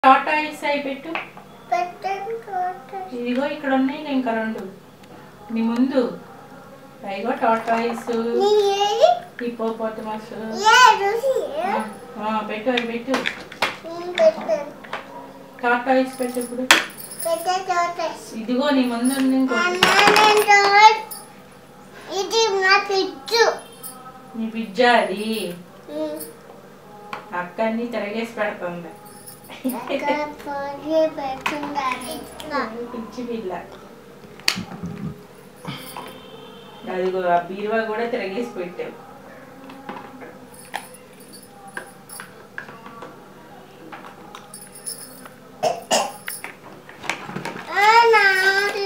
Tata ice అయి పెట్టు పెట్టండి కోట ఇదిగో ఇక్కడ ఉన్నాయి ఇంకా రెండు నీ ముందు పైగో టాటా ఐస్ నీ ఏది హిపోపోటమస్ ఏ రుచి పెట్టు అవి పెట్టు నేను పెట్టాను టాటా ఐస్ పెట్టు ఇప్పుడు పెట్టే తోట ఇదిగో నీ ముందు ఉంది ఇంకోటి అన్నా నేను తోట ఇది నా పిచ్చు నీ పిజ్జా అది అక్క అన్ని తిరగేసి పెడుతుంది అక్కడ పోయి పెట్టుండాలి పిచ్చి పిల్ల అదిగో ఆ బీరువా కూడా తిరగేసి పెట్టావు నాది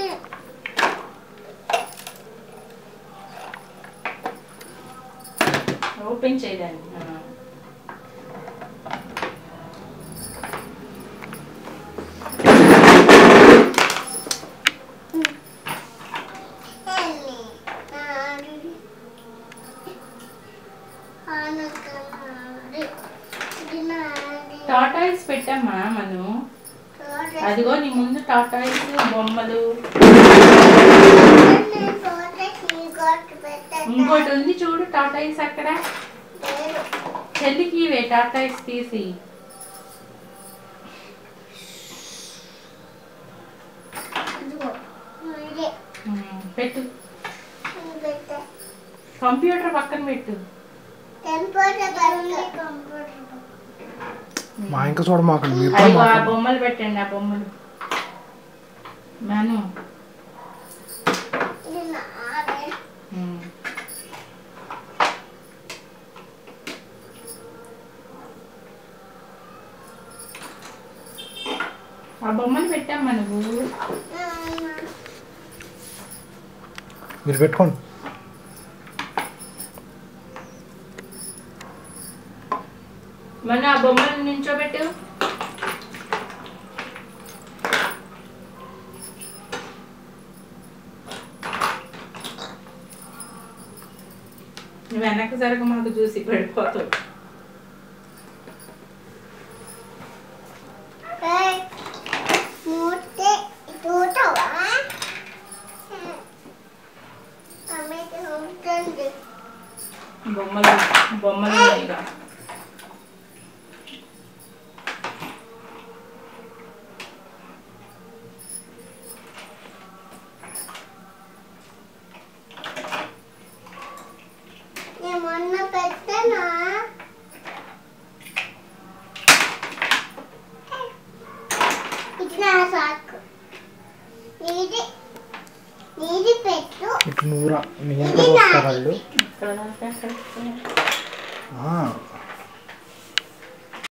ఓపెన్ చేయడానికి ఆ. ఎన్ని నాది అనకనాది ఇది నాది టాటా ఐస్ పెట్టమ్మా మనం తోట అదిగో నీ ముందు టాటా ఐస్ బొమ్మలు నేను తోటకి ఇంకోటి పెట్టాను ఇంకోటి ఉంది చూడు టాటా ఐస్ అక్కడ లేదు చెల్లికి ఇవే టాటా ఐస్ తీసి ఇదిగో ఇదే ఉమ్, పెట్టు నేను పెట్టా కంప్యూటర్ పక్కన పెట్టు కంప్యూటర్ పడుతుంది కంప్యూటర్ మా ఇంకా చూడమాకండి మీరు అదిగో ఆ బొమ్మలు పెట్టండి ఆ బొమ్మలు మను ఇది నాదే ఉమ్. ఆ బొమ్మలు పెట్టమ్మా నువ్వు నాన్న. మీరు పెట్టుకోండి మన ఆ బొమ్మలు నించోబెట్టు నువ్వు వెనక్కి జరగ మాకు చూసి పడిపోతావు ఏయ్, మూతే చూడవా అమ్మకి ఉంటుంది బొమ్మలు బొమ్మలు ఉన్నాయిగా నేను మొన్న పెట్టానా ఇది నా సాకు నీది నీది పెట్టు ఇటు నూరా నీ ఎంత వస్తారు వాళ్ళు ఇక్కడ దాకా అక్కడ. ఆ,